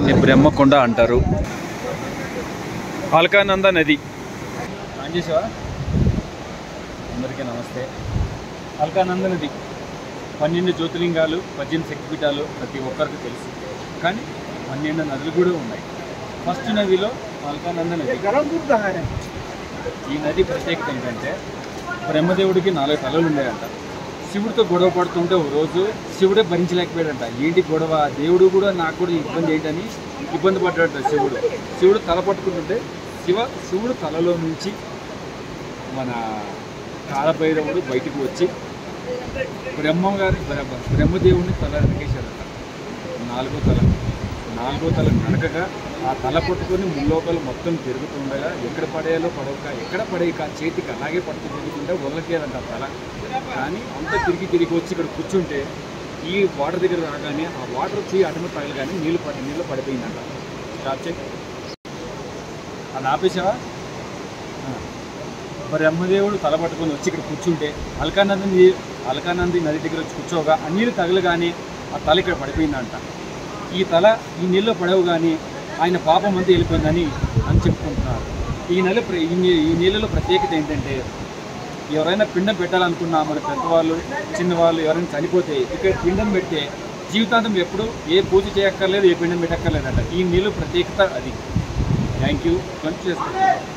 దీన్ని బ్రహ్మకొండ అంటారు అల్కానంద నది ఆన్ చేసావా అందరికీ నమస్తే అల్కానంద నది పన్నెండు జ్యోతిర్లింగాలు పద్దెనిమిది శక్తిపీఠాలు ప్రతి ఒక్కరికి తెలుసు కానీ పన్నెండు నదులు కూడా ఉన్నాయి ఫస్ట్ నదిలో అల్కానంద నది ఈ నది ప్రత్యేకత ఏంటంటే బ్రహ్మదేవుడికి నాలుగు తలలు ఉన్నాయంట శివుడితో గొడవ పడుతుంటే ఒక రోజు శివుడే భరించలేకపోయాడంట ఏంటి గొడవ దేవుడు కూడా నాకు కూడా ఇబ్బంది ఏంటని ఇబ్బంది పడ్డాడు శివుడు శివుడు తల పట్టుకుంటుంటే శివ శివుడు తలలో నుంచి మన కాలభైరవుడు బయటకు వచ్చి బ్రహ్మ గారి బ్రహ్మ- బ్రహ్మదేవుడిని తల నరికేశాడంట నాలుగో తల నాలుగో తల నరకగా ఆ తల పట్టుకొని ముల్లోకాలు మొత్తం తిరుగుతుండగా ఎక్కడ పడేయాలో పడవక ఎక్కడ పడేయక చేతికి అలాగే పట్టుకు తిరుగుతుంటే వదలకేదంట ఆ తల కానీ అంత తిరిగి తిరిగి వచ్చి ఇక్కడ కూర్చుంటే ఈ వాటర్ దగ్గర రాగానే ఆ వాటర్ వచ్చి అటుమ తగలగానే నీళ్ళు పడి నీళ్ళు పడిపోయిందంట స్టాప్ చేయి అది ఆపేసావా ఆ. బ్రహ్మదేవుడు తల పట్టుకొని వచ్చి ఇక్కడ కూర్చుంటే అల్కానంది నీ- అల్కానంది నది దగ్గర వచ్చి కూర్చోగా ఆ నీళ్ళు తగలగానే ఆ తల ఇక్కడ పడిపోయిందంట ఈ తల ఈ నీళ్ళలో పడవగానే ఆయన పాపం అంతా వెళ్ళిపోయిందని అని చెప్పుకుంటున్నారు ఈ నెల ప్ర- ఈ నీ- ఈ నీళ్ళలో ప్రత్యేకత ఏంటంటే ఎవరైనా పిండం పెట్టాలనుకున్నా మన పెద్దవాళ్ళు చిన్నవాళ్ళు ఎవరైనా చనిపోతే ఇక్కడ పిండం పెడితే జీవితాంతం ఎప్పుడు ఏ పూజ చేయక్కర్లేదు ఏ పిండం పెట్టక్కర్లేదంట ఈ నీళ్ళు ప్రత్యేకత అది థ్యాంక్ యూ కంటిన్యూ చేసుకోండి